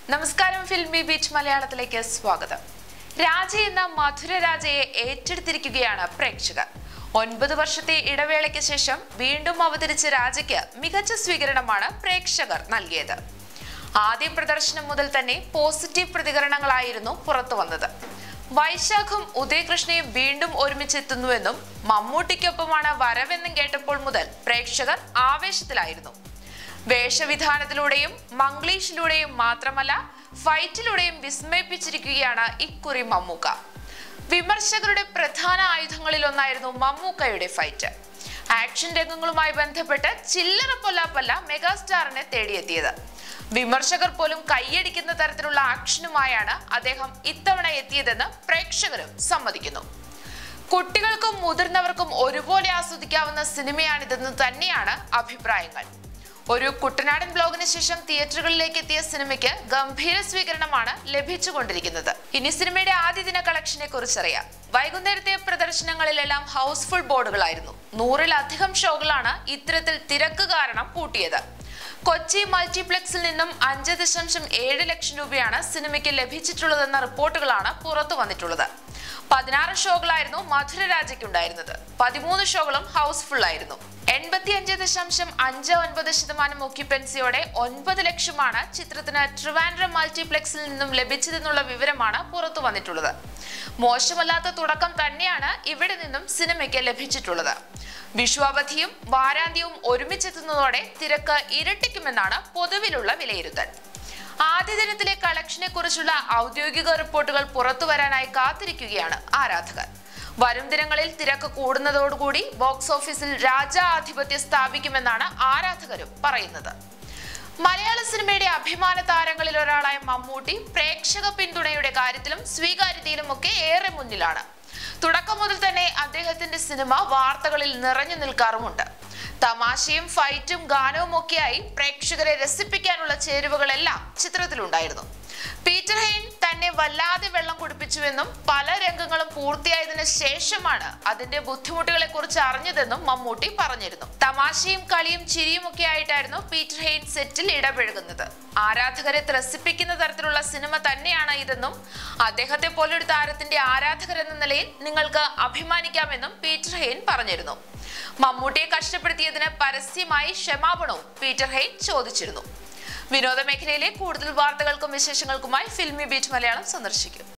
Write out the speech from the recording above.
നമസ്കാരം filmy beach മലയാളത്തിലേക്ക് സ്വാഗതം രാജ എന്ന മധുര രാജയെ ഏറ്റെടുത്തിരിക്കുകയാണ് പ്രേക്ഷകർ ഒൻപത് വർഷത്തെ ഇടവേളയ്ക്ക് ശേഷം വീണ്ടും അവതരിച്ച രാജയ്ക്ക് മികച്ച സ്വീകരണമാണ് പ്രേക്ഷകർ നൽകിയത് ആദ്യ പ്രദർശനം മുതൽ തന്നെ പോസിറ്റീവ് പ്രതികരണങ്ങളായിരുന്നു പുറത്തു വന്നത് വൈശാഖും ഉദയകൃഷ്ണയും വീണ്ടും ഒരുമിച്ചെത്തുന്നുവെന്നും മമ്മൂട്ടിക്കൊപ്പമാണ് വരവെന്നും കേട്ടപ്പോൾ മുതൽ പ്രേക്ഷകർ ആവേശത്തിലായിരുന്നു വേഷവിധാനത്തിലൂടെയും മംഗ്ലീഷിലൂടെയും മാത്രമല്ല ഫൈറ്റിലൂടെയും വിസ്മയിപ്പിച്ചിരിക്കുകയാണ് ഇക്കുറി മമ്മൂക്ക വിമർശകരുടെ പ്രധാന ആയുധങ്ങളിലൊന്നായിരുന്നു മമ്മൂക്കയുടെ ഫൈറ്റ് ആക്ഷൻ രംഗങ്ങളുമായി ബന്ധപ്പെട്ട് ചില്ലറ പൊല്ലാപ്പല്ല മെഗാസ്റ്റാറിനെ തേടിയെത്തിയത് വിമർശകർ പോലും കൈയടിക്കുന്ന തരത്തിലുള്ള ആക്ഷനുമായാണ് അദ്ദേഹം ഇത്തവണ എത്തിയതെന്ന് പ്രേക്ഷകരും സമ്മതിക്കുന്നു കുട്ടികൾക്കും മുതിർന്നവർക്കും ഒരുപോലെ ആസ്വദിക്കാവുന്ന സിനിമയാണിതെന്ന് തന്നെയാണ് അഭിപ്രായങ്ങൾ ഒരു കുട്ടനാടൻ ബ്ലോഗിന് ശേഷം തിയേറ്ററുകളിലേക്ക് എത്തിയ സിനിമയ്ക്ക് ഗംഭീര സ്വീകരണമാണ് ലഭിച്ചുകൊണ്ടിരിക്കുന്നത് ഇനി സിനിമയുടെ ആദ്യ ദിന കളക്ഷനെ കുറിച്ചറിയാം വൈകുന്നേരത്തെ പ്രദർശനങ്ങളിലെല്ലാം ഹൗസ്ഫുൾ ബോർഡുകളായിരുന്നു നൂറിലധികം ഷോകളാണ് ഇത്തരത്തിൽ തിരക്ക് കാരണം പൂട്ടിയത് കൊച്ചി മൾട്ടിപ്ലക്സിൽ നിന്നും അഞ്ച് ദശാംശം ഏഴ് ലക്ഷം രൂപയാണ് സിനിമയ്ക്ക് ലഭിച്ചിട്ടുള്ളതെന്ന റിപ്പോർട്ടുകളാണ് പുറത്തു വന്നിട്ടുള്ളത് പതിനാറ് ഷോകളായിരുന്നു മധുരരാജയ്ക്കുണ്ടായിരുന്നത് പതിമൂന്ന് ഷോകളും ഹൗസ്ഫുൾ ആയിരുന്നു എൺപത്തിയഞ്ച് ദശാംശം അഞ്ച് ഒൻപത് ശതമാനം ഒക്യുപ്പൻസിയോടെ ഒൻപത് ലക്ഷമാണ് ചിത്രത്തിന് ട്രിവാൻഡ്രം മൾട്ടിപ്ലക്സിൽ നിന്നും ലഭിച്ചതെന്നുള്ള വിവരമാണ് പുറത്തു വന്നിട്ടുള്ളത് മോശമല്ലാത്ത തുടക്കം തന്നെയാണ് ഇവിടെ നിന്നും സിനിമയ്ക്ക് ലഭിച്ചിട്ടുള്ളത് വിഷു അവധിയും വാരാന്ത്യവും ഒരുമിച്ചെത്തുന്നതോടെ തിരക്ക് ഇരട്ടിക്കുമെന്നാണ് പൊതുവിലുള്ള വിലയിരുത്തൽ ആദ്യ ദിനത്തിലെ കളക്ഷനെ കുറിച്ചുള്ള ഔദ്യോഗിക റിപ്പോർട്ടുകൾ പുറത്തു വരാനായി കാത്തിരിക്കുകയാണ് ആരാധകർ വരും ദിനങ്ങളിൽ തിരക്ക് കൂടുന്നതോടുകൂടി ബോക്സ് ഓഫീസിൽ രാജാ ആധിപത്യം സ്ഥാപിക്കുമെന്നാണ് ആരാധകരും പറയുന്നത് മലയാള സിനിമയുടെ അഭിമാന താരങ്ങളിൽ ഒരാളായ മമ്മൂട്ടി പ്രേക്ഷക പിന്തുണയുടെ കാര്യത്തിലും സ്വീകാര്യതയിലും ഒക്കെ ഏറെ മുന്നിലാണ് തുടക്കം മുതൽ തന്നെ അദ്ദേഹത്തിന്റെ സിനിമ വാർത്തകളിൽ നിറഞ്ഞു നിൽക്കാറുമുണ്ട് തമാശയും ഫൈറ്റും ഗാനവും ഒക്കെയായി പ്രേക്ഷകരെ രസിപ്പിക്കാനുള്ള ചേരുവകളെല്ലാം ചിത്രത്തിലുണ്ടായിരുന്നു പീറ്റർ ഹെയ്ൻ തന്നെ വല്ലാതെ വെള്ളം കുടിപ്പിച്ചുവെന്നും പല രംഗങ്ങളും പൂർത്തിയായതിനു ശേഷമാണ് അതിന്റെ ബുദ്ധിമുട്ടുകളെ കുറിച്ച് അറിഞ്ഞതെന്നും മമ്മൂട്ടി പറഞ്ഞിരുന്നു തമാശയും കളിയും ചിരിയും ഒക്കെ ആയിട്ടായിരുന്നു പീറ്റർ ഹെയ്ൻ സെറ്റിൽ ഇടപഴകുന്നത് ആരാധകരെ ത്രസിപ്പിക്കുന്ന തരത്തിലുള്ള സിനിമ തന്നെയാണ് ഇതെന്നും അദ്ദേഹത്തെ പോലൊരു താരത്തിന്റെ ആരാധകർ എന്ന നിലയിൽ നിങ്ങൾക്ക് അഭിമാനിക്കാമെന്നും പീറ്റർ ഹെയ്ൻ പറഞ്ഞിരുന്നു മമ്മൂട്ടിയെ കഷ്ടപ്പെടുത്തിയതിന് പരസ്യമായി ക്ഷമാപണവും പീറ്റർ ഹെയ്ൻ ചോദിച്ചിരുന്നു വിനോദ മേഖലയിലെ കൂടുതൽ വാർത്തകൾക്കും വിശേഷങ്ങൾക്കുമായി ഫിൽമി ബീറ്റ് മലയാളം സന്ദർശിക്കും